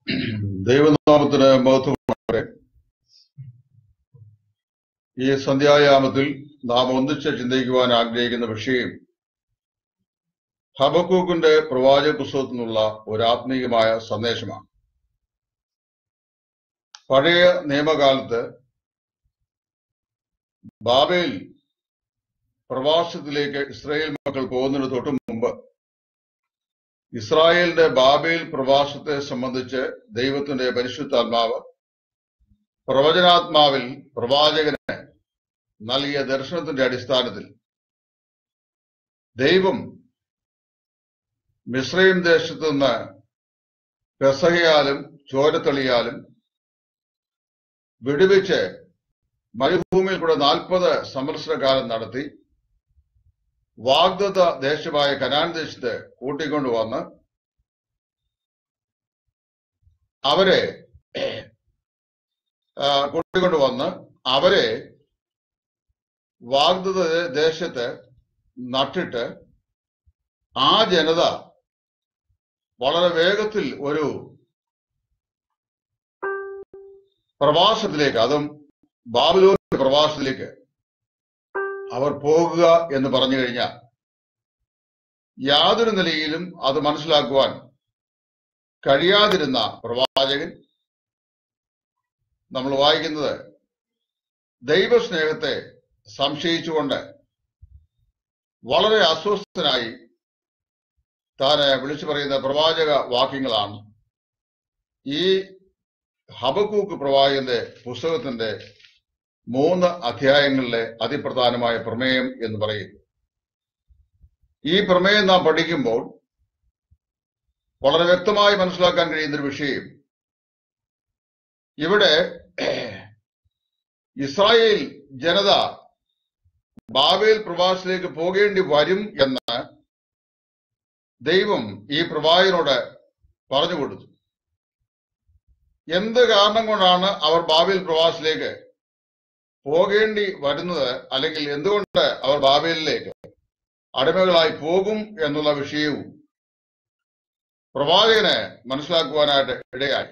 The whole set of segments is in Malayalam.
ദൈവനാമത്തിന് മഹത്വമാണ് ഈ സന്ധ്യായാമത്തിൽ നാം ഒന്നിച്ച് ചിന്തിക്കുവാൻ ആഗ്രഹിക്കുന്ന വിഷയം ഹബക്കൂക്കിന്റെ പ്രവാചക പുസ്തകത്തിൽ നിന്നുള്ള ഒരു ആത്മീയമായ സന്ദേശമാണ് പഴയ നിയമകാലത്ത് ബാബേൽ പ്രവാസത്തിലേക്ക് ഇസ്രായേൽ മക്കൾ പോകുന്നതിന് തൊട്ടു മുമ്പ് ഇസ്രായേലിന്റെ ബാബേൽ പ്രവാസത്തെ സംബന്ധിച്ച് ദൈവത്തിന്റെ പരിശുദ്ധാത്മാവ് പ്രവചനാത്മാവിൽ പ്രവാചകന് നൽകിയ ദർശനത്തിന്റെ അടിസ്ഥാനത്തിൽ ദൈവം മിശ്രയും ദേശത്തു നിന്ന് പെസഹയാലും ചോരത്തളിയാലും വിടുവിച്ച് മരുഭൂമിയിൽ കൂടെ നാൽപ്പത് സംവത്സരകാലം നടത്തി വാഗ്ദത്ത ദേശമായ കനാൻ ദേശത്ത് കൂട്ടിക്കൊണ്ടുവന്ന് അവരെ ആ, കൂട്ടിക്കൊണ്ടുവന്ന് അവരെ വാഗ്ദത്ത ദേശത്ത് നട്ടിട്ട് ആ ജനത വളരെ വേഗത്തിൽ ഒരു പ്രവാസത്തിലേക്ക് അതും ബാബിലോണിന്റെ പ്രവാസത്തിലേക്ക് അവർ പോകുക എന്ന് പറഞ്ഞു കഴിഞ്ഞാൽ യാതൊരു നിലയിലും അത് മനസ്സിലാക്കുവാൻ കഴിയാതിരുന്ന പ്രവാചകൻ നമ്മൾ വായിക്കുന്നത് ദൈവസ്നേഹത്തെ സംശയിച്ചുകൊണ്ട് വളരെ അസ്വസ്ഥനായി താന് വിളിച്ചു പറയുന്ന പ്രവാചക വാക്യങ്ങളാണ് ഈ ഹബക്കൂക്ക് പ്രവാചകന്റെ പുസ്തകത്തിന്റെ മൂന്ന് അധ്യായങ്ങളിലെ അതിപ്രധാനമായ പ്രമേയം എന്ന് പറയും ഈ പ്രമേയം നാം പഠിക്കുമ്പോൾ വളരെ വ്യക്തമായി മനസ്സിലാക്കാൻ കഴിയുന്ന ഒരു വിഷയം ഇവിടെ ഇസ്രായേൽ ജനത ബാബേൽ പ്രവാസത്തിലേക്ക് പോകേണ്ടി വരും എന്ന് ദൈവം ഈ പ്രവാചകനോട് പറഞ്ഞു കൊടുത്തു എന്ത് കാരണം കൊണ്ടാണ് അവർ ബാബേൽ പ്രവാസത്തിലേക്ക് പോകേണ്ടി വരുന്നത് അല്ലെങ്കിൽ എന്തുകൊണ്ട് അവർ ബാബേലിലേക്ക് അടിമകളായി പോകും എന്നുള്ള വിഷയവും പ്രവാചകന് മനസ്സിലാക്കുവാനായിട്ട് ഇടയായി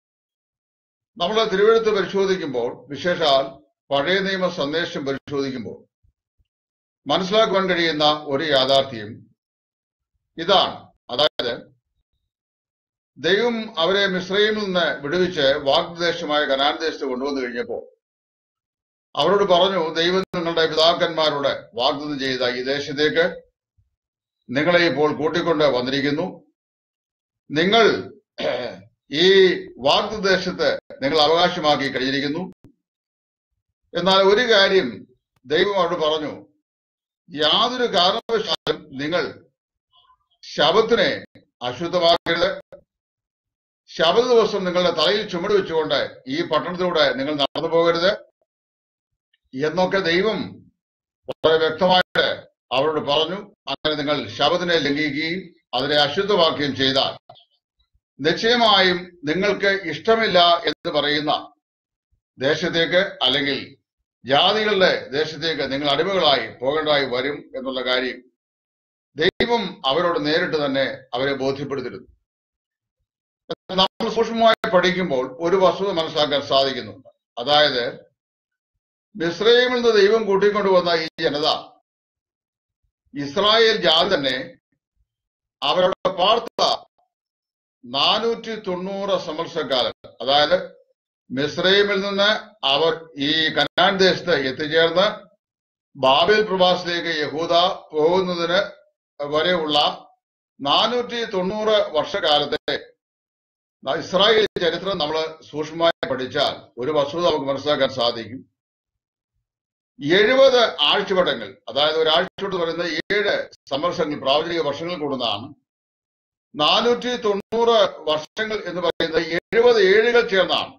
നമ്മൾ തിരുവഴുത്ത് പരിശോധിക്കുമ്പോൾ വിശേഷാൽ പഴയ നിയമ സന്ദേശം പരിശോധിക്കുമ്പോൾ മനസ്സിലാക്കുവാൻ കഴിയുന്ന ഒരു യാഥാർത്ഥ്യം ഇതാണ് അതായത് ദൈവം അവരെ മിശ്രയിൽ നിന്ന് വിടുവിച്ച് വാഗ്ദേശമായ കനാൻ ദേശത്ത് കൊണ്ടുവന്നു കഴിഞ്ഞപ്പോൾ അവരോട് പറഞ്ഞു ദൈവം നിങ്ങളുടെ പിതാക്കന്മാരോട് വാഗ്ദത്തം ചെയ്ത ഈ ദേശത്തേക്ക് നിങ്ങളെ ഇപ്പോൾ കൂട്ടിക്കൊണ്ട് വന്നിരിക്കുന്നു നിങ്ങൾ ഈ വാഗ്ദദേശത്ത് നിങ്ങൾ അവകാശമാക്കി കഴിഞ്ഞിരിക്കുന്നു എന്നാൽ ഒരു കാര്യം ദൈവം അവരോട് പറഞ്ഞു യാതൊരു കാരണവശാലും നിങ്ങൾ ശബത്തിനെ അശുദ്ധമാക്കരുത് ശബദ ദിവസം നിങ്ങളുടെ തലയിൽ ചുമട് വെച്ചുകൊണ്ട് ഈ പട്ടണത്തിലൂടെ നിങ്ങൾ നടന്നു പോകരുത് എന്നൊക്കെ ദൈവം വളരെ വ്യക്തമായിട്ട് അവരോട് പറഞ്ഞു അങ്ങനെ നിങ്ങൾ ശബദിനെ ലംഘിക്കുകയും അതിനെ അശുദ്ധമാക്കുകയും ചെയ്താൽ നിശ്ചയമായും നിങ്ങൾക്ക് ഇഷ്ടമില്ല എന്ന് പറയുന്ന ദേശത്തേക്ക് അല്ലെങ്കിൽ ജാതികളുടെ ദേശത്തേക്ക് നിങ്ങൾ അടിമകളായി പോകേണ്ടതായി വരും എന്നുള്ള കാര്യം ദൈവം അവരോട് നേരിട്ട് തന്നെ അവരെ ബോധ്യപ്പെടുത്തിയിരുന്നു നമ്മൾ സൂക്ഷ്മമായി പഠിക്കുമ്പോൾ ഒരു വസ്തുത മനസ്സിലാക്കാൻ സാധിക്കുന്നുണ്ട് അതായത് മിസ്രൈമിൽ നിന്ന് ദൈവം കൂട്ടിക്കൊണ്ടുവന്ന ഈ ജനത ഇസ്രായേൽ ജാതി തന്നെ അവരുടെ പാർത്ത നാനൂറ്റി തൊണ്ണൂറ് സംവത്സരക്കാലം അതായത് മിസ്രൈമിൽ നിന്ന് അവർ ഈ കനാൻ ദേശത്ത് എത്തിച്ചേർന്ന് ബാബേൽ പ്രവാസത്തിലേക്ക് യഹൂദ പോകുന്നതിന് വരെയുള്ള നാനൂറ്റി തൊണ്ണൂറ് വർഷക്കാലത്തെ ഇസ്രായേൽ ചരിത്രം നമ്മൾ സൂക്ഷ്മമായി പഠിച്ചാൽ ഒരു വസ്തുത നമുക്ക് മനസ്സിലാക്കാൻ സാധിക്കും എഴുപത് ആഴ്ചവട്ടങ്ങൾ അതായത് ഒരു ആഴ്ചവട്ടം പറയുന്നത് ഏഴ് സംവത്സരങ്ങൾ പ്രാവചനിക വർഷങ്ങൾ കൂടുന്നതാണ് നാനൂറ്റി തൊണ്ണൂറ് വർഷങ്ങൾ എന്ന് പറയുന്നത് എഴുപത് ഏഴുകൾ ചേർന്നാണ്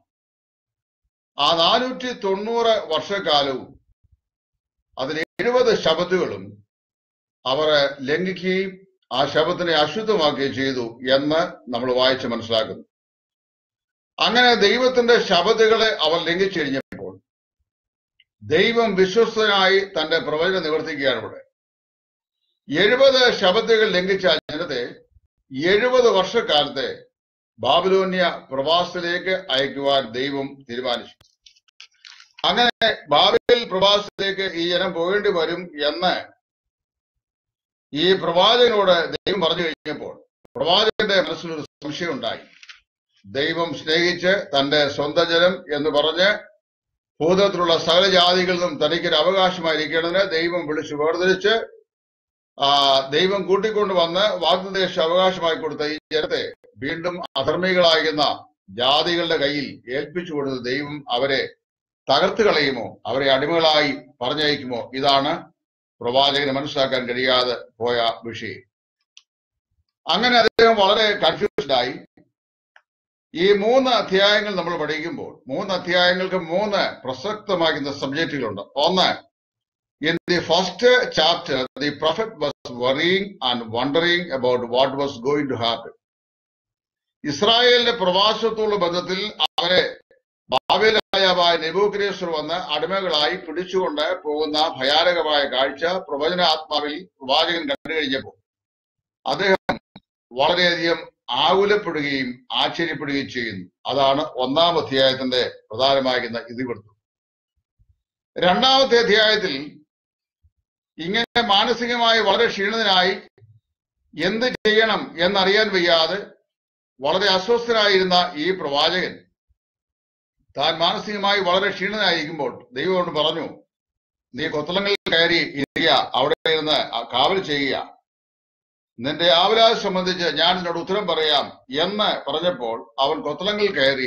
ആ നാനൂറ്റി തൊണ്ണൂറ് വർഷക്കാലവും അതിന് എഴുപത് ശബത്തുകളും അവർ ലംഘിക്കുകയും ആ ശബത്തിനെ അശുദ്ധമാക്കുകയും ചെയ്തു എന്ന് നമ്മൾ വായിച്ച് മനസ്സിലാക്കുന്നു അങ്ങനെ ദൈവത്തിന്റെ ശബത്തുകളെ അവർ ലംഘിച്ചു കഴിഞ്ഞപ്പോൾ ദൈവം വിശ്വസ്തനായി തന്റെ പ്രവചനം നിവർത്തിക്കുകയാണ് ഇവിടെ എഴുപത് ശബത്തുകൾ ലംഘിച്ച ജനത്തെ എഴുപത് വർഷക്കാലത്തെ ബാബിലോന്യ പ്രവാസത്തിലേക്ക് അയക്കുവാൻ ദൈവം തീരുമാനിച്ചു അങ്ങനെ ബാബേൽ പ്രവാസത്തിലേക്ക് ഈ ജനം പോകേണ്ടി വരും എന്ന് ഈ പ്രവാചകനോട് ദൈവം പറഞ്ഞു കഴിഞ്ഞപ്പോൾ പ്രവാചകന്റെ മനസ്സിലൊരു സംശയം ഉണ്ടായി ദൈവം സ്നേഹിച്ച് തന്റെ സ്വന്തം ജനം എന്ന് പറഞ്ഞ് ഭൂതത്തിലുള്ള സകല ജാതികളിൽ നിന്നും തനിക്കൊരു അവകാശമായിരിക്കേണ്ടതിന് ദൈവം വിളിച്ചു വേർതിരിച്ച് ആ ദൈവം കൂട്ടിക്കൊണ്ട് വന്ന് വാഗ്ദേശ അവകാശമായി കൊടുത്ത ഈ ജനത്തെ വീണ്ടും അധർമ്മികളാകുന്ന ജാതികളുടെ കയ്യിൽ ഏൽപ്പിച്ചു കൊടുത്ത് ദൈവം അവരെ തകർത്ത് കളയുമോ അവരെ അടിമകളായി പറഞ്ഞയക്കുമോ ഇതാണ് പ്രവാചകന് മനസ്സിലാക്കാൻ കഴിയാതെ പോയ വിഷയം അങ്ങനെ അദ്ദേഹം വളരെ കൺഫ്യൂസ്ഡ് ആയി ഈ മൂന്ന് അധ്യായങ്ങൾ നമ്മൾ പഠിക്കുമ്പോൾ മൂന്ന് അധ്യായങ്ങൾക്ക് മൂന്ന് പ്രസക്തമാകുന്ന സബ്ജക്റ്റുകളുണ്ട് ഒന്ന് In the first chapter, the prophet was worrying and wondering about what was going to happen. ഇസ്രായേലിന്റെ പ്രവാസത്തോടുള്ള ബന്ധത്തിൽ അവരെ ബാബേൽ രാജാവായ നെബൂഖദ്നേസർ വന്ന് അടിമകളായി പിടിച്ചുകൊണ്ട് പോകുന്ന ഭയാനകമായ കാഴ്ച പ്രവചനാത്മാവിൽ പ്രവാചകൻ കണ്ടു കഴിഞ്ഞപ്പോൾ അദ്ദേഹം വളരെയധികം ആകുലപ്പെടുകയും ആശ്ചര്യപ്പെടുകയും ചെയ്യുന്നു അതാണ് ഒന്നാം അധ്യായത്തിന്റെ പ്രധാനമാകുന്ന ഇതിവൃത്തം രണ്ടാമത്തെ അധ്യായത്തിൽ ഇങ്ങനെ മാനസികമായി വളരെ ക്ഷീണിതനായി എന്ത് ചെയ്യണം എന്നറിയാൻ വയ്യാതെ വളരെ അസ്വസ്ഥനായിരുന്ന ഈ പ്രവാചകൻ താൻ മാനസികമായി വളരെ ക്ഷീണിതനായിരിക്കുമ്പോൾ ദൈവം പറഞ്ഞു നീ കൊത്തളങ്ങളിൽ കയറി ഇരിക്കുക അവിടെ ഇരുന്ന് കാവൽ ചെയ്യുക നിന്റെ ആവലാതെ സംബന്ധിച്ച് ഞാൻ നിന്നോട് ഉത്തരം പറയാം എന്ന് പറഞ്ഞപ്പോൾ അവൻ കൊത്തളങ്ങളിൽ കയറി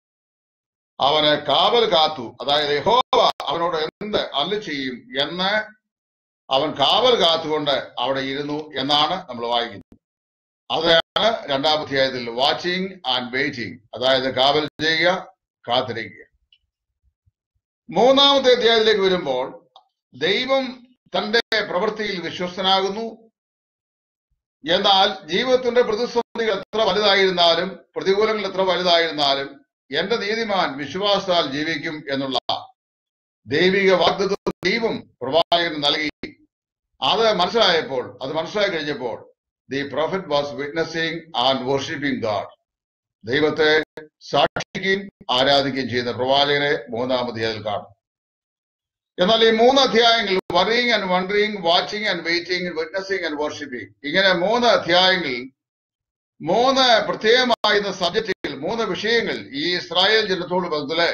അവന് കാവൽ കാത്തു അതായത് യഹോവ അവനോട് എന്ത് അല്ല ചെയ്യും എന്ന് അവൻ കാവൽ കാത്തുകൊണ്ട് അവിടെ ഇരുന്നു എന്നാണ് നമ്മൾ വായിക്കുന്നത് അതാണ് രണ്ടാം അധ്യായത്തിൽ വാച്ചിങ് ആൻഡ് വെയിറ്റിംഗ് അതായത് കാവൽ ചെയ്യുക കാത്തിരിക്കുക മൂന്നാമത്തെ അധ്യായത്തിലേക്ക് വരുമ്പോൾ ദൈവം തന്റെ പ്രവൃത്തിയിൽ വിശ്വസ്തനാകുന്നു എന്നാൽ ജീവിതത്തിന്റെ പ്രതിസന്ധികൾ എത്ര വലുതായിരുന്നാലും പ്രതികൂലങ്ങൾ എത്ര വലുതായിരുന്നാലും എന്റെ നീതിമാൻ വിശ്വാസത്താൽ ജീവിക്കും എന്നുള്ള ദൈവിക വാഗ്ദത്വം ദൈവം പ്രവാചകന് നൽകി അത് മനസ്സിലായപ്പോൾ അത് മനസ്സിലാക്കി കഴിഞ്ഞപ്പോൾ the prophet was witnessing and worshipping God ദൈവത്തെ സാക്ഷിക്കുകയും ആരാധിക്കുകയും ചെയ്യുന്ന പ്രവാചകനെ മൂന്നാമത് അതിൽ കാണും എന്നാൽ ഈ മൂന്ന് അധ്യായങ്ങൾ worrying and wondering watching and waiting witnessing and worshipping ഇങ്ങനെ മൂന്ന് അധ്യായങ്ങളിൽ മൂന്ന് പ്രത്യേകമായിരുന്ന സബ്ജക്റ്റുകൾ മൂന്ന് വിഷയങ്ങൾ ഈ ഇസ്രായേൽ ജനത്തോട് ബന്ധത്തില്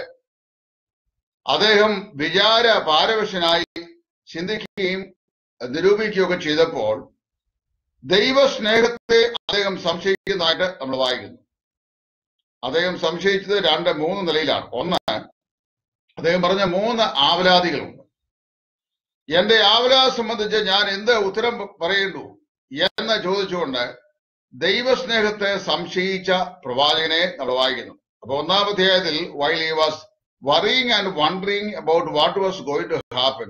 അദ്ദേഹം വിചാര പാരവശനായി ചിന്തിക്കുകയും നിരൂപിക്കുകയൊക്കെ ചെയ്തപ്പോൾ ദൈവസ്നേഹത്തെ അദ്ദേഹം സംശയിക്കുന്നതായിട്ട് നമ്മൾ വായിക്കുന്നു അദ്ദേഹം സംശയിച്ചത് രണ്ട് മൂന്ന് നിലയിലാണ് ഒന്ന് അദ്ദേഹം പറഞ്ഞ മൂന്ന് ആവലാതികളുണ്ട് എന്റെ ആവലാതെ സംബന്ധിച്ച് ഞാൻ എന്ത് ഉത്തരം പറയേണ്ടു എന്ന് ചോദിച്ചുകൊണ്ട് ദൈവസ്നേഹത്തെ സംശയിച്ച പ്രവാചകനെ നമ്മൾ വായിക്കുന്നു അപ്പൊ ഒന്നാം അധ്യായത്തിൽ while he was worrying and wondering about what was going to happen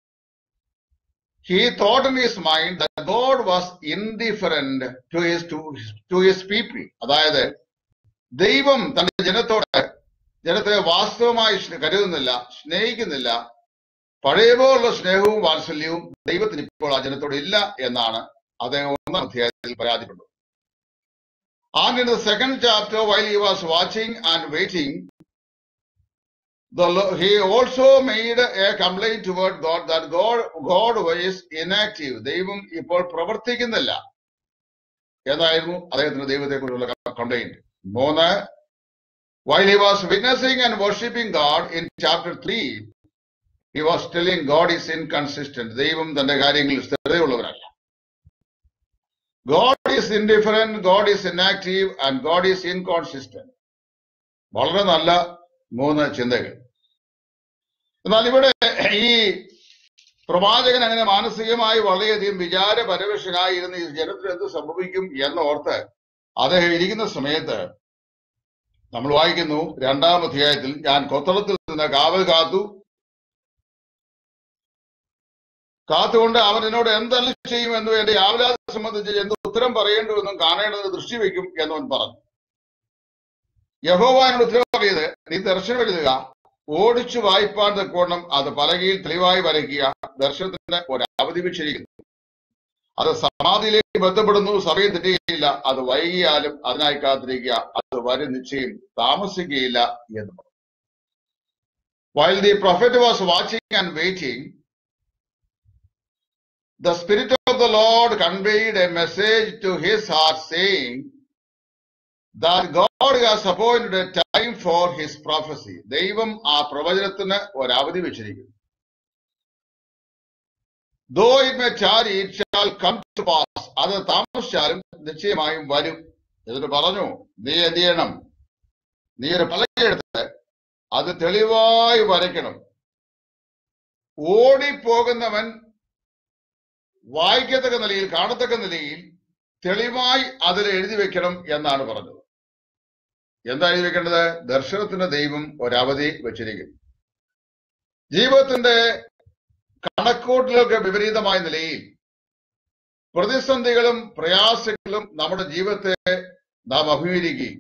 he thought in his mind that God was indifferent to his to, to his people. അതായത് ദൈവം തന്റെ ജനത്തോട് ജനത്തെ വാസ്തവമായി സ്നേ- കരുതുന്നില്ല സ്നേഹിക്കുന്നില്ല പഴയ പോലുള്ള സ്നേഹവും വാത്സല്യവും ദൈവത്തിന് ഇപ്പോൾ ആ ജനത്തോട് ഇല്ല എന്നാണ് അദ്ദേഹം ഒന്നാം അധ്യായത്തിൽ പരാതിപ്പെട്ടു And in the second chapter, while he was watching and waiting, the, Lo- he also made a complaint toward God that God, God is inactive. ദൈവം ഇപ്പോൾ പ്രവർത്തിക്കുന്നില്ല എന്നായിരുന്നു അദ്ദേഹത്തിന് ദൈവത്തെക്കുറിച്ചുള്ള കംപ്ലൈന്റ് മൂന്ന് while he was witnessing and worshipping God in chapter 3, he was telling God is inconsistent. ദൈവം തന്റെ കാര്യങ്ങളിൽ സ്ഥിരതയുള്ളവരല്ല God is indifferent, God is inactive, and God is inconsistent. വളരെ നല്ല മൂന്ന് ചിന്തകൾ എന്നാൽ ഇവിടെ ഈ പ്രവാചകൻ അങ്ങനെ മാനസികമായി വളരെയധികം വിചാര പരവശനായിരുന്ന ഈ ജനത്തിന് എന്ത് സംഭവിക്കും എന്നോർത്ത് അദ്ദേഹം ഇരിക്കുന്ന സമയത്ത് നമ്മൾ വായിക്കുന്നു രണ്ടാം അധ്യായത്തിൽ ഞാൻ കൊത്തളത്തിൽ നിന്ന് കാവൽ കാത്തു കാത്തുകൊണ്ട് അവൻ എന്നോട് എന്തല്ല ചെയ്യുമെന്നും എന്റെ ആവലാതെ സംബന്ധിച്ച് എന്ത് ഉത്തരം പറയേണ്ടുവെന്നും കാണേണ്ടത് ദൃഷ്ടി വയ്ക്കും എന്നവൻ പറഞ്ഞു യഹോവാനോട് ഉത്തരവാദിയത് നീ ദർശനം എഴുതുക ഓടിച്ചു വായിപ്പാൻ തക്കോണം അത് പലകയിൽ തെളിവായി വരയ്ക്കുക ദർശനത്തിന് ഒരു അവധി വെച്ചിരിക്കുന്നു അത് സമാധിയിലേക്ക് ബന്ധപ്പെടുന്നു സമയം തെറ്റുകയില്ല അത് വൈകിയാലും അതിനായി കാത്തിരിക്കുക വരും നിശ്ചയം താമസിക്കുകയില്ല എന്ന് പറഞ്ഞു While the prophet was watching and waiting, the Spirit of the Lord conveyed a message to his heart saying that God has appointed a time for his prophecy. ദൈവം ആ പ്രവചനത്തിന് ഒരു അവധി വെച്ചിരിക്കുന്നു though it may tarry it shall come to pass അത് താമസിച്ചാലും നിശ്ചയമായും വരും എന്നിട്ട് പറഞ്ഞു നീ എന്ത് ചെയ്യണം നീ ഒരു പലകയെടുത്ത് അത് തെളിവായി വരയ്ക്കണം ഓടിപ്പോകുന്നവൻ വായിക്കത്തക്ക നിലയിൽ കാണത്തക്ക നിലയിൽ തെളിവായി അതിൽ എഴുതി വെക്കണം എന്നാണ് പറഞ്ഞത് എന്താ എഴുതി വെക്കേണ്ടത് ദർശനത്തിന്റെ ദൈവം ഒരവധി വെച്ചിരിക്കുന്നു ജീവിതത്തിന്റെ കണക്കൂട്ടലുകൾക്ക് വിപരീതമായ നിലയിൽ പ്രതിസന്ധികളും പ്രയാസങ്ങളും നമ്മുടെ ജീവിതത്തെ നാം അഭിമുഖീകരിക്കുകയും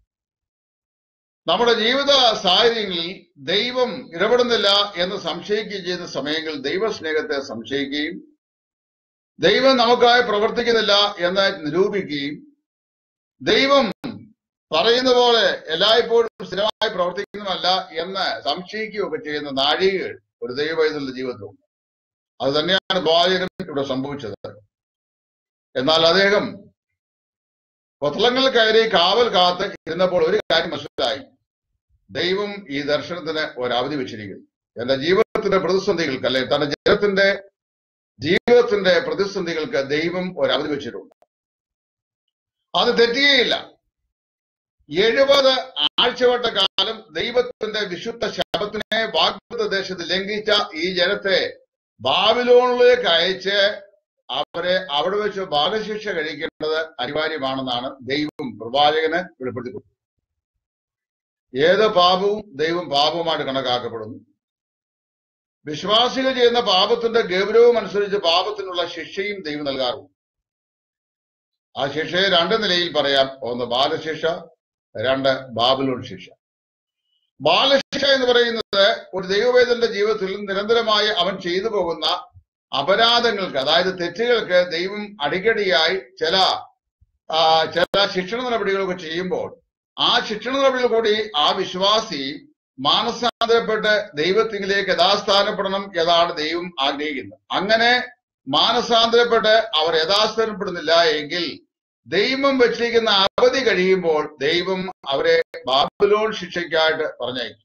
നമ്മുടെ ജീവിത സാഹചര്യങ്ങളിൽ ദൈവം ഇടപെടുന്നില്ല എന്ന് സംശയിക്കുകയും ചെയ്യുന്ന സമയങ്ങളിൽ ദൈവസ്നേഹത്തെ സംശയിക്കുകയും ദൈവം നമുക്കായി പ്രവർത്തിക്കുന്നില്ല എന്ന് നിരൂപിക്കുകയും ദൈവം പറയുന്ന പോലെ എല്ലായ്പ്പോഴും സ്ഥിരമായി പ്രവർത്തിക്കുന്നതല്ല എന്ന് സംശയിക്കുകയൊക്കെ ചെയ്യുന്ന നാഴികകൾ ഒരു ദൈവവൈദ്യുള്ള ജീവിതത്തിലുണ്ട് അത് തന്നെയാണ് പ്രവാചകനും ഇവിടെ സംഭവിച്ചത് എന്നാൽ അദ്ദേഹം പൊത്തളങ്ങളിൽ കയറി കാവൽ കാത്ത് ഇരുന്നപ്പോൾ ഒരു കാര്യം മനസ്സിലായി ദൈവം ഈ ദർശനത്തിന് ഒരവധി വെച്ചിരിക്കുന്നു എന്റെ ജീവിതത്തിന്റെ പ്രതിസന്ധികൾക്ക് അല്ലെ തന്റെ ജനത്തിന്റെ ജീവിതത്തിന്റെ പ്രതിസന്ധികൾക്ക് ദൈവം ഒരവധി വെച്ചിട്ടുണ്ട് അത് തെറ്റുകയില്ല എഴുപത് ആഴ്ചവട്ട കാലം ദൈവത്തിന്റെ വിശുദ്ധ ശബത്തിനെ വാഗ്ദത്ത ദേശത്ത് ലംഘിച്ച ഈ ജനത്തെ ബാബിലോണിലേക്ക് അയച്ച് അവരെ അവിടെ വെച്ച് ബാലശിക്ഷ കഴിക്കേണ്ടത് അനിവാര്യമാണെന്നാണ് ദൈവം പ്രവാചകന് വെളിപ്പെടുത്തി കൊടുത്തത് ഏത് പാപവും ദൈവം പാപവുമായിട്ട് കണക്കാക്കപ്പെടുന്നു വിശ്വാസികൾ ചെയ്യുന്ന പാപത്തിന്റെ ഗൗരവം അനുസരിച്ച് പാപത്തിനുള്ള ശിക്ഷയും ദൈവം നൽകാറുണ്ട് ആ ശിക്ഷയെ രണ്ട് നിലയിൽ പറയാം ഒന്ന് ബാലശിക്ഷ രണ്ട് ബാബിലോൺ ശിക്ഷ ബാലശിക്ഷ എന്ന് പറയുന്നത് ഒരു ദൈവവേദന്റെ ജീവിതത്തിൽ നിരന്തരമായി അവൻ ചെയ്തു പോകുന്ന അപരാധങ്ങൾക്ക് അതായത് തെറ്റുകൾക്ക് ദൈവം അടിക്കടിയായി ചില ആ, ചില ശിക്ഷണ നടപടികളൊക്കെ ചെയ്യുമ്പോൾ ആ ശിക്ഷണ നടപടികൾ കൂടി ആ വിശ്വാസി മാനസാന്തരപ്പെട്ട് ദൈവത്തിലേക്ക് യഥാസ്ഥാനപ്പെടണം എന്നാണ് ദൈവം ആഗ്രഹിക്കുന്നത് അങ്ങനെ മാനസാന്തരപ്പെട്ട് അവർ യഥാസ്ഥാനപ്പെടുന്നില്ല എങ്കിൽ ദൈവം വെച്ചിരിക്കുന്ന അവധി കഴിയുമ്പോൾ ദൈവം അവരെ ബാബിലോൺ ശിക്ഷയ്ക്കായിട്ട് പറഞ്ഞയക്കും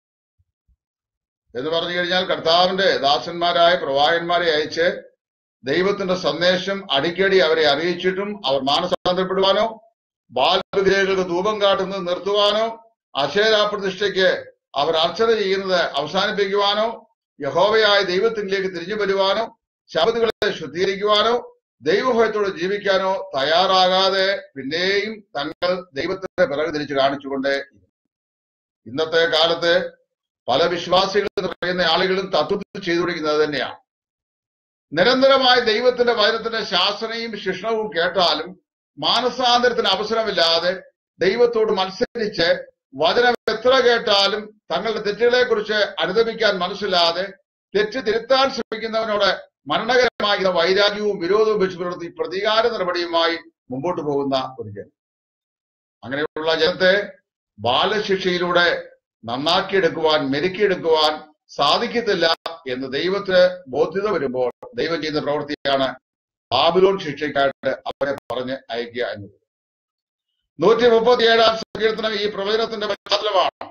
എന്ന് പറഞ്ഞു കഴിഞ്ഞാൽ കർത്താവിന്റെ ദാസന്മാരായ പ്രവാചകന്മാരെ അയച്ച് ദൈവത്തിന്റെ സന്ദേശം അടിക്കടി അവരെ അറിയിച്ചിട്ടും അവർ മാനസാന്തരപ്പെടുവാനോ ബാലവിഗ്രഹങ്ങൾക്ക് ധൂപം കാട്ടുന്നത് നിർത്തുവാനോ അക്ഷയരാപ്രതിഷ്ഠയ്ക്ക് അവർ അർച്ചന ചെയ്യുന്നത് അവസാനിപ്പിക്കുവാനോ യഹോവയായ ദൈവത്തിലേക്ക് തിരിഞ്ഞു വരുവാനോ ശബദുകളെ ശുദ്ധീകരിക്കുവാനോ ദൈവഭയത്തോടെ ജീവിക്കാനോ തയ്യാറാകാതെ പിന്നെയും തങ്ങൾ ദൈവത്തിന്റെ പിറകു തിരിച്ചു കാണിച്ചുകൊണ്ട് ഇന്നത്തെ കാലത്ത് പല വിശ്വാസികൾ എന്ന് പറയുന്ന ആളുകളും തത്വത്തിൽ ചെയ്തുകൊണ്ടിരിക്കുന്നത് തന്നെയാണ് നിരന്തരമായ ദൈവത്തിന്റെ വചനത്തിന്റെ ശാസനയും ശിക്ഷണവും കേട്ടാലും മാനസാന്തരത്തിന് അവസരമില്ലാതെ ദൈവത്തോട് മത്സരിച്ച് വചനം എത്ര കേട്ടാലും തങ്ങളുടെ തെറ്റുകളെ കുറിച്ച് അനുദപിക്കാൻ മനസ്സില്ലാതെ തെറ്റ് തിരുത്താൻ ശ്രമിക്കുന്നവനോട് മരണകരമാകുന്ന വൈരാഗ്യവും വിരോധവും വെച്ച് പുലർത്തി പ്രതികാര നടപടിയുമായി മുമ്പോട്ട് പോകുന്ന ഒരു ജനം അങ്ങനെയുള്ള ജനത്തെ ബാലശിക്ഷയിലൂടെ നന്നാക്കിയെടുക്കുവാൻ മെരുക്കിയെടുക്കുവാൻ സാധിക്കത്തില്ല എന്ന് ദൈവത്തിന് ബോധ്യത വരുമ്പോൾ ദൈവം ചെയ്യുന്ന പ്രവൃത്തിയാണ് ബാബിലോൺ ശിക്ഷയ്ക്കായിട്ട് അവരെ പറഞ്ഞ് അയക്കുക എന്നത് നൂറ്റി മുപ്പത്തിയേഴാം സങ്കീർത്തനം ഈ പ്രവചനത്തിന്റെ പശ്ചാത്തലമാണ്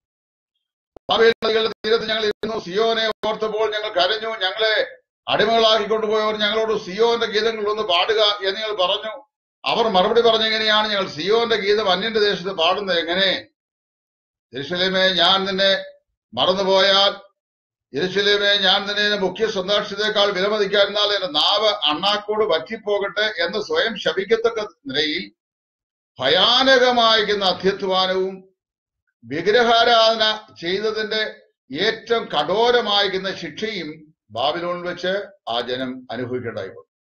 ബാബേൽ നദികളുടെ തീരത്ത് ഞങ്ങൾ ഇരുന്നു സിയോനെ ഓർത്തപ്പോൾ ഞങ്ങൾ കരഞ്ഞു ഞങ്ങളെ അടിമകളാക്കി കൊണ്ടുപോയവർ ഞങ്ങളോട് സിയോന്റെ ഗീതങ്ങൾ ഒന്ന് പാടുക എന്ന് ഞങ്ങൾ പറഞ്ഞു അവർ മറുപടി പറഞ്ഞ എങ്ങനെയാണ് ഞങ്ങൾ സിയോന്റെ ഗീതം അന്യന്റെ ദേശത്ത് പാടുന്നത് എങ്ങനെ യെരുശലേമേ ഞാൻ നിന്നെ മറന്നുപോയാൽ യെരുശലേമേ ഞാൻ നിന്നെ എന്റെ മുഖ്യ സന്ദർശനത്തെക്കാൾ വിലമതിക്കാതിരുന്നാൽ എന്റെ നാവ് അണ്ണാക്കോട് വറ്റിപ്പോകട്ടെ എന്ന് സ്വയം ശപിക്കത്തക്ക നിലയിൽ ഭയാനകമായിരിക്കുന്ന അധ്യത്വാനവും വിഗ്രഹാരാധന ചെയ്തതിന്റെ ഏറ്റവും കഠോരമായിരിക്കുന്ന ശിക്ഷയും ബാബിലോണിൽ വെച്ച് ആ ജനം അനുഭവിക്കേണ്ടായി വന്നു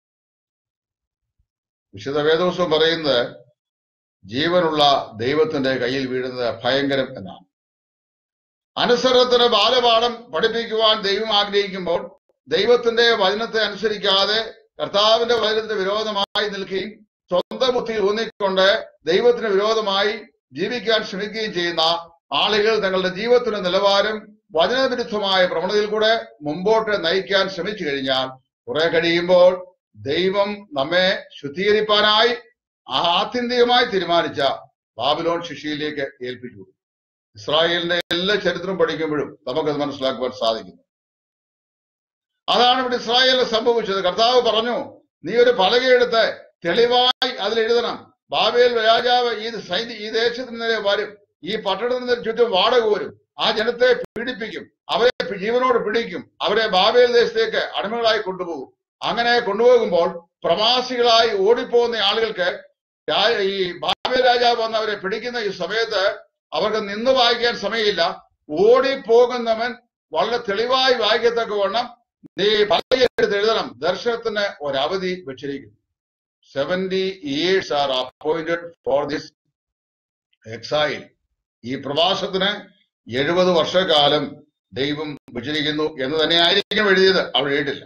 വിശുദ്ധ വേദോത്സവം പറയുന്നത് ജീവനുള്ള ദൈവത്തിന്റെ കയ്യിൽ വീഴുന്നത് ഭയങ്കരം എന്നാണ് അനുസരണത്തിന് ബാലപാഠം പഠിപ്പിക്കുവാൻ ദൈവം ആഗ്രഹിക്കുമ്പോൾ ദൈവത്തിന്റെ വചനത്തെ അനുസരിക്കാതെ കർത്താവിന്റെ വചനത്തിന് വിരോധമായി നിൽക്കുകയും സ്വന്തം ബുദ്ധി ഊന്നിക്കൊണ്ട് ദൈവത്തിന് വിരോധമായി ജീവിക്കാൻ ശ്രമിക്കുകയും ചെയ്യുന്ന ആളുകൾ തങ്ങളുടെ ജീവിതത്തിന്റെ നിലവാരം വചനവിരുദ്ധമായ പ്രവണതയിൽ കൂടെ മുമ്പോട്ട് നയിക്കാൻ ശ്രമിച്ചു കഴിഞ്ഞാൽ കുറെ കഴിയുമ്പോൾ ദൈവം നമ്മെ ശുദ്ധീകരിപ്പാനായി ആത്യന്തികമായി തീരുമാനിച്ച ബാബിലോൺ ശിക്ഷയിലേക്ക് ഏൽപ്പിച്ചു ഇസ്രായേലിന്റെ എല്ലാ ചരിത്രം പഠിക്കുമ്പോഴും നമുക്കത് മനസ്സിലാക്കുവാൻ സാധിക്കുന്നു അതാണ് ഇവിടെ ഇസ്രായേലിൽ സംഭവിച്ചത് കർത്താവ് പറഞ്ഞു നീ ഒരു പലകയെടുത്ത് തെളിവായി അതിൽ എഴുതണം ബാബേൽ രാജാവ് ഈ സൈന്യ ഈ ദേശത്തിന് നേരെ വരും ഈ പട്ടണത്തിന് ചുറ്റും വാടക വരും ആ ജനത്തെ പീഡിപ്പിക്കും അവരെ ജീവനോട് പിടിക്കും അവരെ ബാബേൽ ദേശത്തേക്ക് അടിമകളായി കൊണ്ടുപോകും അങ്ങനെ കൊണ്ടുപോകുമ്പോൾ പ്രവാസികളായി ഓടിപ്പോകുന്ന ആളുകൾക്ക് രാ- ഈ ബാബേൽ രാജാവ് വന്ന് അവരെ പിടിക്കുന്ന ഈ സമയത്ത് അവർക്ക് നിന്ന് വായിക്കാൻ സമയമില്ല ഓടിപ്പോകുന്നവൻ വളരെ തെളിവായി വായിക്കത്തക്കവണ്ണം നീ പലയെടുത്ത് എഴുതണം ദർശനത്തിന് ഒരവധി വെച്ചിരിക്കുന്നു seventy years are appointed for this exile ഈ പ്രവാസത്തിന് എഴുപത് വർഷക്കാലം ദൈവം വെച്ചിരിക്കുന്നു എന്ന് തന്നെ ആയിരിക്കും എഴുതിയത് അവിടെ എഴുതില്ല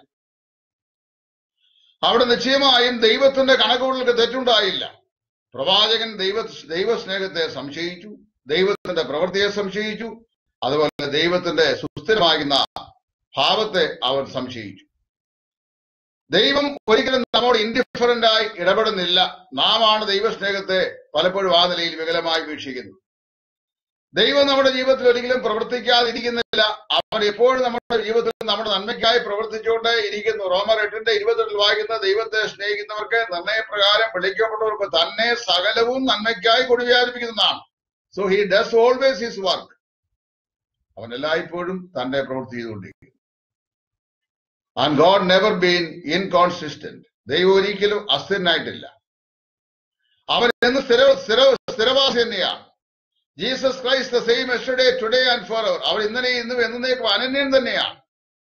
അവിടെ നിശ്ചയമായും ദൈവത്തിന്റെ കണക്കുകളിലേക്ക് തെറ്റുണ്ടായില്ല പ്രവാചകൻ ദൈവ ദൈവസ്നേഹത്തെ സംശയിച്ചു ദൈവത്തിന്റെ പ്രവൃത്തിയെ സംശയിച്ചു അതുപോലെ ദൈവത്തിന്റെ സുസ്ഥിരമാകുന്ന ഭാവത്തെ അവൻ സംശയിച്ചു ദൈവം ഒരിക്കലും നമ്മോട് ഇൻഡിഫറന്റ് ആയി ഇടപെടുന്നില്ല നാം ആണ് ദൈവസ്നേഹത്തെ പലപ്പോഴും ആ നിലയിൽ വികലമായി വീക്ഷിക്കുന്നത് ദൈവം നമ്മുടെ ജീവിതത്തിൽ ഒരിക്കലും പ്രവർത്തിക്കാതിരിക്കുന്നില്ല അവൻ എപ്പോഴും നമ്മുടെ ജീവിതത്തിൽ നമ്മുടെ നന്മയ്ക്കായി പ്രവർത്തിച്ചുകൊണ്ട് ഇരിക്കുന്നു റോമർ എട്ടിന്റെ ഇരുപത്തെട്ടിൽ വായിക്കുന്ന ദൈവത്തെ സ്നേഹിക്കുന്നവർക്ക് നിർണയപ്രകാരം വിളിക്കപ്പെട്ടവർക്ക് തന്നെ സകലവും നന്മയ്ക്കായി കൊടി വ്യാപിപ്പിക്കുന്നതാണ് so he does always his work അവൻ എല്ലായ്പ്പോഴും തന്റെ പ്രവൃത്തി ചെയ്തുകൊണ്ടിരിക്കും and God never been inconsistent ദൈവം ഒരിക്കലും അസ്ഥിരനായിട്ടില്ല അവൻ എന്ന് സ്ഥിര സ്ഥിര സ്ഥിരവാസി തന്നെയാണ് Jesus Christ the same yesterday today and forever അവൻ ഇന്നലെ ഇന്നും എന്നേക്കും അനന്യൻ തന്നെയാണ്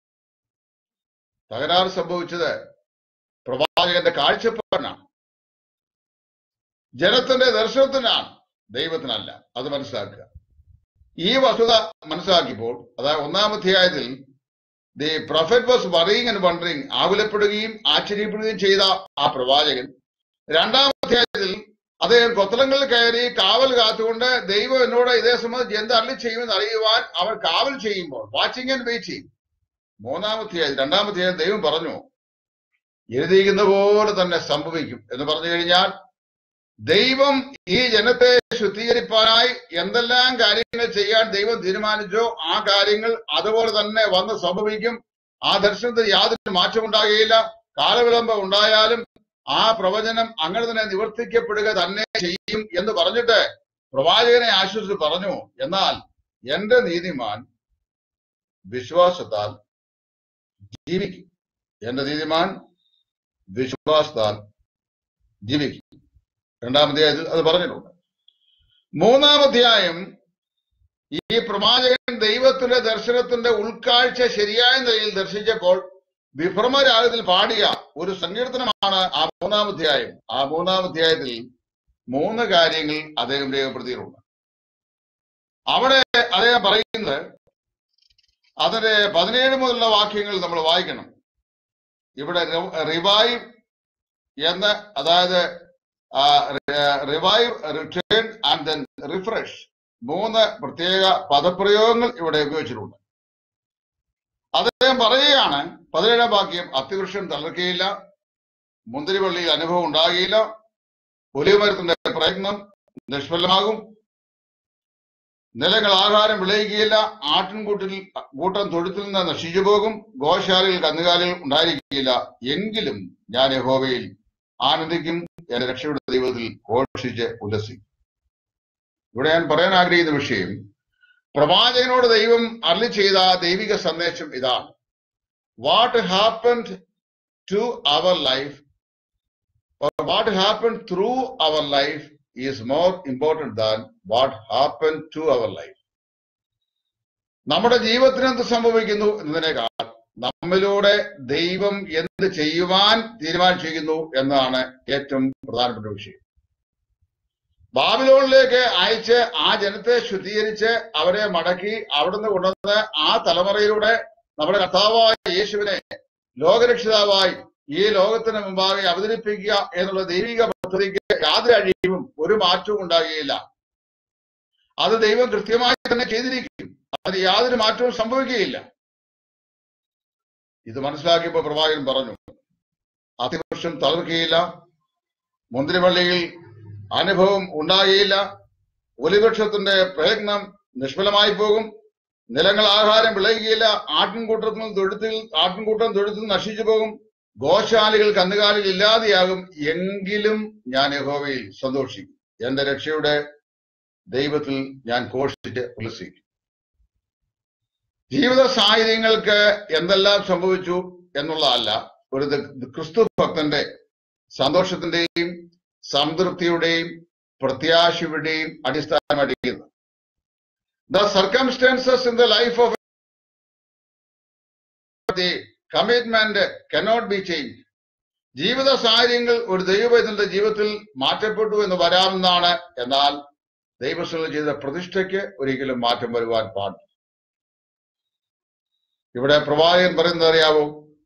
തകരാറ് സംഭവിച്ചത് പ്രവാചകന്റെ കാഴ്ചപ്പാടിനാണ് ജനത്തിന്റെ ദർശനത്തിനാണ് ദൈവത്തിനല്ല അത് മനസ്സിലാക്കുക ഈ വസ്തുത മനസ്സിലാക്കിയപ്പോൾ അതായത് ഒന്നാം അധ്യായത്തിൽ the prophet was worrying and wondering ആകുലപ്പെടുകയും ആശ്ചര്യപ്പെടുകയും ചെയ്ത ആ പ്രവാചകൻ രണ്ടാം അധ്യായത്തിൽ അദ്ദേഹം കൊത്തളങ്ങളിൽ കയറി കാവൽ കാത്തുകൊണ്ട് ദൈവം എന്നോട് ഇതേ സംബന്ധിച്ച് എന്ത് അള്ളി ചെയ്യുമെന്ന് അറിയുവാൻ അവൻ കാവൽ ചെയ്യുമ്പോൾ വാച്ചിങ് ആൻഡ് വെയിറ്റിംഗ് മൂന്നാമത്തെ രണ്ടാമത്തെ ദൈവം പറഞ്ഞു എഴുതിയിരിക്കുന്ന പോലെ തന്നെ സംഭവിക്കും എന്ന് പറഞ്ഞു കഴിഞ്ഞാൽ ദൈവം ഈ ജനത്തെ ശുദ്ധീകരിപ്പാനായി എന്തെല്ലാം കാര്യങ്ങൾ ചെയ്യാൻ ദൈവം തീരുമാനിച്ചോ ആ കാര്യങ്ങൾ അതുപോലെ തന്നെ വന്ന് സംഭവിക്കും ആ ദർശനത്തിൽ യാതൊരു മാറ്റമുണ്ടാകുകയില്ല കാലവിളംബം ഉണ്ടായാലും ആ പ്രവചനം അങ്ങനെ തന്നെ നിവർത്തിക്കപ്പെടുക തന്നെ ചെയ്യും എന്ന് പറഞ്ഞിട്ട് പ്രവാചകനെ ആശ്വസിച്ച് പറഞ്ഞു എന്നാൽ എന്റെ നീതിമാൻ വിശ്വാസത്താൽ ജീവിക്കും എന്റെ നീതിമാൻ വിശ്വാസത്താൽ ജീവിക്കും രണ്ടാം അധ്യായത്തിൽ അത് പറഞ്ഞിട്ടുണ്ട് മൂന്നാം അധ്യായം ഈ പ്രവാചകൻ ദൈവത്തിന്റെ ദർശനത്തിന്റെ ഉൾക്കാഴ്ച ശരിയായ നിലയിൽ ദർശിച്ചപ്പോൾ വിഭ്രമരാഗത്തിൽ പാടിയ ഒരു സങ്കീർത്തനമാണ് ആ മൂന്നാം അധ്യായം ആ മൂന്നാം അധ്യായത്തിൽ മൂന്ന് കാര്യങ്ങൾ അദ്ദേഹം രേഖപ്പെടുത്തിയിട്ടുണ്ട് അവിടെ അദ്ദേഹം പറയുന്നത് അതിന്റെ പതിനേഴ് മുതലുള്ള വാക്യങ്ങൾ നമ്മൾ വായിക്കണം ഇവിടെ റിവൈവ് എന്ന് അതായത് revive return and then refresh മൂന്ന് പ്രത്യേക പദപ്രയോഗങ്ങൾ ഇവിടെ ഉപയോഗിച്ചിട്ടുണ്ട് അദ്ദേഹം പറയുകയാണ് പതിനേഴാം വാക്യം അത്തിവൃക്ഷം തളർക്കുകയില്ല മുന്തിരിവള്ളിയിൽ അനുഭവം ഉണ്ടാകുകയില്ല ഒലിമരത്തിന്റെ പ്രയത്നം നിഷ്ഫലമാകും നിലങ്ങൾ ആഹാരം വിളയിക്കുകയില്ല ആട്ടിൻകൂട്ടിൽ കൂട്ടം തൊഴുത്തിൽ നിന്ന് നശിച്ചു പോകും ഗോശാലയിൽ കന്നുകാലികൾ ഉണ്ടായിരിക്കുകയില്ല എങ്കിലും ഞാൻ യഹോവയിൽ ആനന്ദിക്കും എന്റെ രക്ഷയുടെ ദൈവത്തിൽ ഘോഷിച്ച് ഉല്ലസിക്കും ഇവിടെ ഞാൻ പറയാൻ ആഗ്രഹിക്കുന്ന വിഷയം പ്രവാചകനോട് ദൈവം അരളി ചെയ്ത ദൈവിക സന്ദേശം ഇതാണ് what happened to our life what happen through our life is more important than what happen to our life നമ്മുടെ ജീവിതത്തിന് എന്ത് സംഭവിക്കുന്നു എന്നതിനേക്കാൾ നമ്മിലൂടെ ദൈവം എന്ത് ചെയ്യുവാൻ തീരുമാനിച്ചിരിക്കുന്നു എന്നതാണ് ഏറ്റവും പ്രധാനപ്പെട്ട വിഷയം ബാബിലോണിലേക്ക് അയച്ച് ആ ജനത്തെ ശുദ്ധീകരിച്ച് അവരെ മടക്കി അവിടുന്ന് കൊണ്ടുവന്ന് ആ തലമുറയിലൂടെ നമ്മുടെ കർത്താവായ യേശുവിനെ ലോകരക്ഷിതാവായി ഈ ലോകത്തിന് മുമ്പാകെ അവതരിപ്പിക്കുക എന്നുള്ള ദൈവിക പദ്ധതിക്ക് യാതൊരു അഴിവും ഒരു മാറ്റവും ഉണ്ടാകുകയില്ല അത് ദൈവം കൃത്യമായി തന്നെ ചെയ്തിരിക്കും അതിന് യാതൊരു മാറ്റവും സംഭവിക്കുകയില്ല ഇത് മനസ്സിലാക്കിയപ്പോൾ പ്രവാചകൻ പറഞ്ഞു അതിവൃക്ഷം തളർക്കുകയില്ല മുന്തിരിവള്ളിയിൽ അനുഭവം ഉണ്ടാകുകയില്ല ഒലിവൃക്ഷത്തിന്റെ പ്രയത്നം നിഷ്ഫലമായി പോകും നിലങ്ങൾ ആഹാരം വിളയുകയില്ല ആട്ടിൻകൂട്ടത്തിൽ തൊഴുത്തിൽ ആട്ടിൻകൂട്ടം തൊഴുത്തിൽ നശിച്ചു പോകും ഗോശാലികൾ കന്നുകാലികൾ ഇല്ലാതെയാകും എങ്കിലും ഞാൻ യഹോവയിൽ സന്തോഷിക്കും എന്റെ രക്ഷയുടെ ദൈവത്തിൽ ഞാൻ ഘോഷിച്ച് ഉല്ലസിക്കും ജീവിത സാഹചര്യങ്ങൾക്ക് എന്തെല്ലാം സംഭവിച്ചു എന്നുള്ളതല്ല ഒരു ദ- ക്രിസ്തു ഭക്തന്റെ സന്തോഷത്തിന്റെയും സംതൃപ്തിയുടെയും പ്രത്യാശയുടെയും അടിസ്ഥാനമായിരിക്കുന്നത് the circumstances in the life of the commitment cannot be change ജീവിത സാഹചര്യങ്ങൾ ഒരു ദൈവത്തിന്റെ ജീവിതത്തിൽ മാറ്റപ്പെട്ടു എന്ന് വരാമെന്നാണ് എന്നാൽ ദൈവസ്ഥലം ചെയ്ത പ്രതിഷ്ഠയ്ക്ക് ഒരിക്കലും മാറ്റം വരുവാൻ പാടില്ല ഇവിടെ പ്രവാചകൻ പറയുന്നത് അറിയാവോ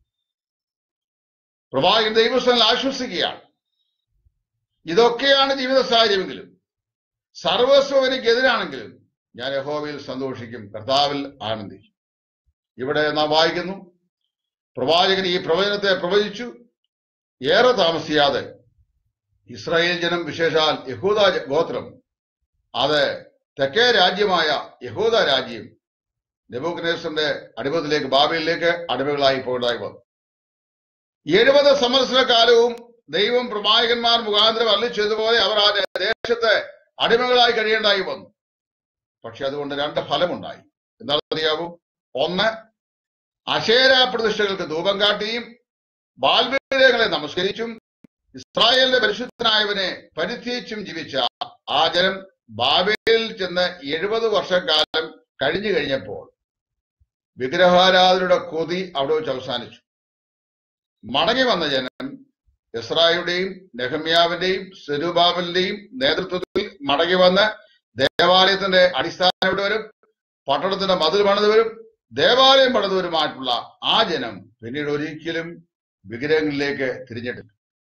പ്രവാചകൻ ദൈവസ്ഥലം ആശ്വസിക്കുകയാണ് ഇതൊക്കെയാണ് ജീവിത സാഹചര്യമെങ്കിലും സർവസ്വം എനിക്കെതിരാണെങ്കിലും ഞാൻ യഹോവയിൽ സന്തോഷിക്കും കർത്താവിൽ ആനന്ദിക്കും ഇവിടെ നാം വായിക്കുന്നു പ്രവാചകൻ ഈ പ്രവചനത്തെ പ്രവചിച്ചു ഏറെ താമസിയാതെ ഇസ്രായേൽ ജനം വിശേഷാൽ യഹൂദ ജ- ഗോത്രം അത് തെക്കേ രാജ്യമായ യഹൂദ രാജ്യം നെബൂഖ്നേസറിന്റെ അടിമത്തിലേക്ക് ബാബയിലേക്ക് അടിമകളായി പോയതായി വന്നു എഴുപത് സംവത്സര കാലവും ദൈവം പ്രവാചകന്മാർ മുഖാന്തരം അല്ലി ചെയ്തതുപോലെ അവർ ആ ദേശത്തെ അടിമകളായി കഴിയേണ്ടായി വന്നു പക്ഷെ അതുകൊണ്ട് രണ്ട് ഫലമുണ്ടായി എന്താണെന്ന് അറിയാവൂ ഒന്ന് അശേര പ്രതിഷ്ഠകൾക്ക് ധൂപം കാട്ടിയും ബാൽബീരങ്ങളെ നമസ്കരിച്ചും ഇസ്രായേലിന്റെ പരിശുദ്ധനായവനെ പരിത്യച്ചും ജീവിച്ച ആ ജനം ബാബേലിൽ ചെന്ന് എഴുപത് വർഷക്കാലം കഴിഞ്ഞു കഴിഞ്ഞപ്പോൾ വിഗ്രഹാരാധനയുടെ കൊതി അവിടെ വെച്ച് അവസാനിച്ചു മടങ്ങി വന്ന ജനം ഇസ്രായേലുടെയും നെഹമ്യാവിന്റെയും സെരുബാബലിന്റെയും നേതൃത്വത്തിൽ മടങ്ങി വന്ന് ദേവാലയത്തിന്റെ അടിസ്ഥാനം ഇട്ടവരും പട്ടണത്തിന്റെ മതിൽ പണിതവരും ദേവാലയം പണിതവരുമായിട്ടുള്ള ആ ജനം പിന്നീട് ഒരിക്കലും വിഗ്രഹങ്ങളിലേക്ക് തിരിഞ്ഞിട്ടില്ല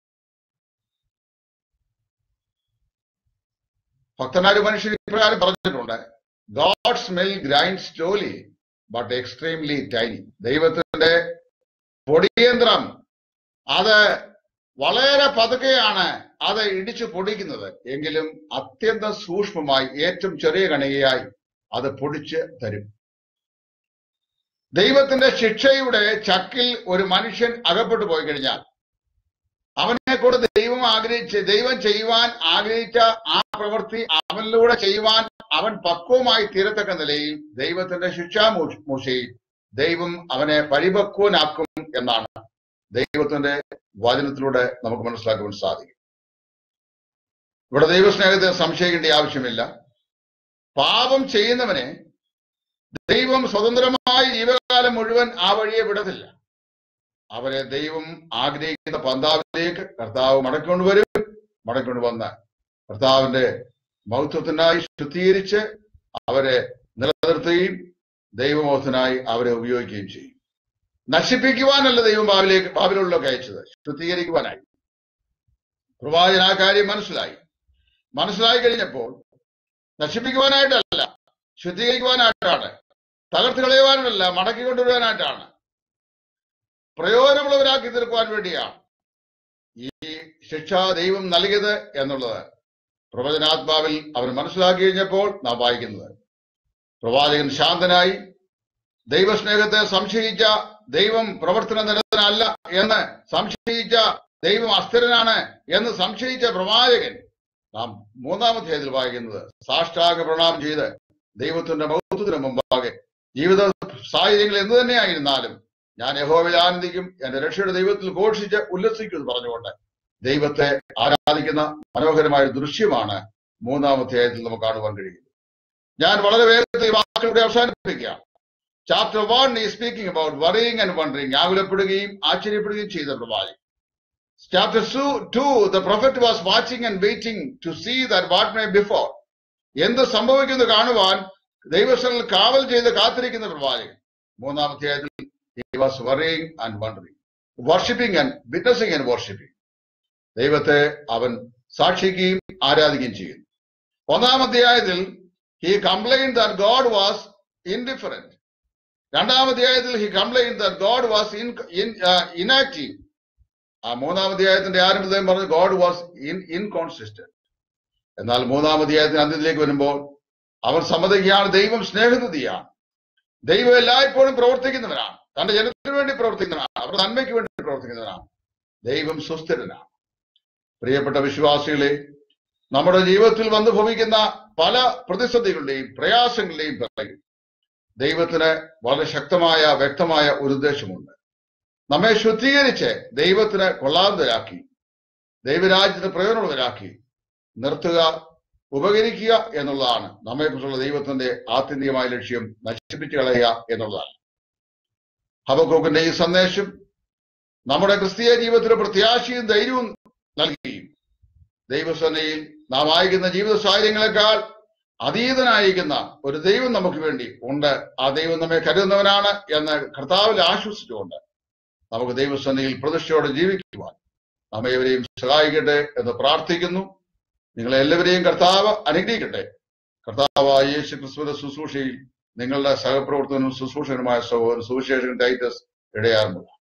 ഭക്തനായ മനുഷ്യൻ ഇപ്രകാരം പറഞ്ഞിട്ടുണ്ട് ഗോഡ് സ്മെൽ grind slowly but extremely tiny ദൈവത്തിന്റെ പൊടിയന്ത്രം അത് വളരെ പതുക്കെയാണ് അത് ഇടിച്ചു പൊടിക്കുന്നത് എങ്കിലും അത്യന്തം സൂക്ഷ്മമായി ഏറ്റവും ചെറിയ കണികയായി അത് പൊടിച്ച് തരും ദൈവത്തിന്റെ ശിക്ഷയുടെ ചക്കിൽ ഒരു മനുഷ്യൻ അകപ്പെട്ടു പോയി കഴിഞ്ഞാൽ അവനെ കൂടെ ദൈവം ആഗ്രഹിച്ച് ദൈവം ചെയ്യുവാൻ ആഗ്രഹിച്ച ആ പ്രവൃത്തി അവനിലൂടെ ചെയ്യുവാൻ അവൻ പക്വമായി തീരത്തക്ക നിലയിൽ ദൈവത്തിന്റെ ശിക്ഷാമൂഷയിൽ ദൈവം അവനെ പരിപക്വനാക്കും എന്നാണ് ദൈവത്തിന്റെ വചനത്തിലൂടെ നമുക്ക് മനസ്സിലാക്കുവാൻ സാധിക്കും ഇവിടെ ദൈവസ്നേഹത്തെ സംശയിക്കേണ്ട ആവശ്യമില്ല പാപം ചെയ്യുന്നവനെ ദൈവം സ്വതന്ത്രമായ ജീവകാലം മുഴുവൻ ആ വഴിയെ വിടത്തില്ല അവരെ ദൈവം ആഗ്രഹിക്കുന്ന പന്താവിലേക്ക് കർത്താവ് മടക്കൊണ്ടുവരും മടക്കൊണ്ട് വന്ന് കർത്താവിന്റെ മൗത്വത്തിനായി ശുദ്ധീകരിച്ച് അവരെ നിലനിർത്തുകയും ദൈവമോഹത്തിനായി അവരെ ഉപയോഗിക്കുകയും ചെയ്യും നശിപ്പിക്കുവാനല്ല ദൈവം ബാബിലേക്ക് ബാബിലുള്ളൊക്കെ അയച്ചത് ശുദ്ധീകരിക്കുവാനായി പ്രവാചകൻ ആ കാര്യം മനസ്സിലായി മനസ്സിലായി കഴിഞ്ഞപ്പോൾ നശിപ്പിക്കുവാനായിട്ടല്ല ശുദ്ധീകരിക്കുവാനായിട്ടാണ് തകർത്ത് കളയുവാനല്ല മടക്കി കൊണ്ടുവരുവാനായിട്ടാണ് പ്രയോജനമുള്ളവരാക്കി തീർക്കുവാൻ വേണ്ടിയാണ് ഈ ശിക്ഷ ദൈവം നൽകിയത് എന്നുള്ളത് പ്രവചനാത്മാവിൽ അവർ മനസ്സിലാക്കി കഴിഞ്ഞപ്പോൾ നാം വായിക്കുന്നത് പ്രവാചകൻ ശാന്തനായി ദൈവസ്നേഹത്തെ സംശയിച്ച ദൈവം പ്രവർത്തന നിരതനല്ല എന്ന് സംശയിച്ച ദൈവം അസ്ഥിരനാണ് എന്ന് സംശയിച്ച പ്രവാചകൻ നാം മൂന്നാമത്തെ ഏതിൽ വായിക്കുന്നത് സാഷ്ടാംഗ പ്രണാമം ചെയ്ത് ദൈവത്തിന്റെ മഹത്വത്തിന് മുമ്പാകെ ജീവിത സാഹചര്യങ്ങൾ എന്തു തന്നെയായിരുന്നാലും ഞാൻ യഹോവയിൽ ആനന്ദിക്കും എന്റെ രക്ഷയുടെ ദൈവത്തിൽ ഘോഷിച്ച് ഉല്ലസിക്കും എന്ന് പറഞ്ഞുകൊണ്ട് ദൈവത്തെ ആരാധിക്കുന്ന മനോഹരമായ ഒരു ദൃശ്യമാണ് മൂന്നാമത്തെ അധ്യായത്തിൽ നമുക്ക് കാണുവാൻ കഴിയുന്നത് ഞാൻ വളരെ വേഗത്തിൽ ഈ വാക്കുകളുടെ അവസാനിപ്പിക്കുകയാണ് ചാപ്റ്റർ വൺ ഈ speaking about worrying and wondering ആകുലപ്പെടുകയും ആശ്ചര്യപ്പെടുകയും ചെയ്ത പ്രവാചകൻ chapter two the prophet was watching and waiting to see that what may before എന്ത് സംഭവിക്കുന്നു കാണുവാൻ ദൈവസ്ഥലിൽ കാവൽ ചെയ്ത് കാത്തിരിക്കുന്ന പ്രവാചകൻ മൂന്നാമത്തെ അധ്യായത്തിൽ he was worrying and wondering worshipping and witnessing and worshipping ദൈവത്തെ അവൻ സാക്ഷിക്കുകയും ആരാധിക്കുകയും ചെയ്യുന്നു ഒന്നാം അധ്യായത്തിൽ he complain that God was indifferent രണ്ടാം അധ്യായത്തിൽ he complain that God was in inactive ആ മൂന്നാം അധ്യായത്തിന്റെ ആരംഭത്തിൽ പറഞ്ഞു ഗോഡ് വാസ് ഇൻ ഇൻകോൺസിസ്റ്റന്റ് എന്നാൽ മൂന്നാം അധ്യായത്തിന്റെ അന്ത്യത്തിലേക്ക് വരുമ്പോൾ അവർ സമ്മതിക്കുകയാണ് ദൈവം സ്നേഹനിധിയാണ് ദൈവം എല്ലായ്പ്പോഴും പ്രവർത്തിക്കുന്നവനാണ് തന്റെ ജനത്തിന് വേണ്ടി പ്രവർത്തിക്കുന്നവനാണ് അവരുടെ നന്മയ്ക്ക് വേണ്ടി പ്രവർത്തിക്കുന്നവനാണ് ദൈവം സുസ്ഥിരനാണ് പ്രിയപ്പെട്ട വിശ്വാസികളെ നമ്മുടെ ജീവിതത്തിൽ വന്നു ഭവിക്കുന്ന പല പ്രതിസന്ധികളുടെയും പ്രയാസങ്ങളുടെയും പിറകിൽ ദൈവത്തിന് വളരെ ശക്തമായ വ്യക്തമായ ഒരു ഉദ്ദേശമുണ്ട് നമ്മെ ശുദ്ധീകരിച്ച് ദൈവത്തിന് കൊള്ളാവുന്നവരാക്കി ദൈവരാജ്യത്തിന് പ്രയോജനമുള്ളവരാക്കി നിർത്തുക ഉപകരിക്കുക എന്നുള്ളതാണ് നമ്മെക്കുറിച്ചുള്ള ദൈവത്തിന്റെ ആത്യന്തികമായ ലക്ഷ്യം നശിപ്പിച്ചു കളയുക എന്നുള്ളതാണ് ഹബക്കോക്കിന്റെ ഈ സന്ദേശം നമ്മുടെ ക്രിസ്തീയ ജീവിതത്തിന് പ്രത്യാശയും ധൈര്യവും നൽകുകയും ദൈവസേനയിൽ നാം അയക്കുന്ന ജീവിത സാഹചര്യങ്ങളെക്കാൾ അതീതനായിരിക്കുന്ന ഒരു ദൈവം നമുക്ക് വേണ്ടി ഉണ്ട് ആ ദൈവം നമ്മെ കരുതുന്നവനാണ് എന്ന് കർത്താവിൽ ആശ്വസിച്ചുകൊണ്ട് നമുക്ക് ദൈവസേനയിൽ പ്രതിഷ്ഠയോടെ ജീവിക്കുവാൻ നമ്മേവരെയും സഹായിക്കട്ടെ എന്ന് പ്രാർത്ഥിക്കുന്നു നിങ്ങളെ എല്ലാവരെയും കർത്താവ് അനുഗ്രഹിക്കട്ടെ കർത്താവായ യേശു ക്രിസ്തുവിന്റെ ശുശ്രൂഷയിൽ നിങ്ങളുടെ സഹപ്രവർത്തകനും ശുശ്രൂഷകനുമായ സഹോദരൻ സുവിശേഷകൻ ടൈറ്റസ് ഇടയാറുമുള്ള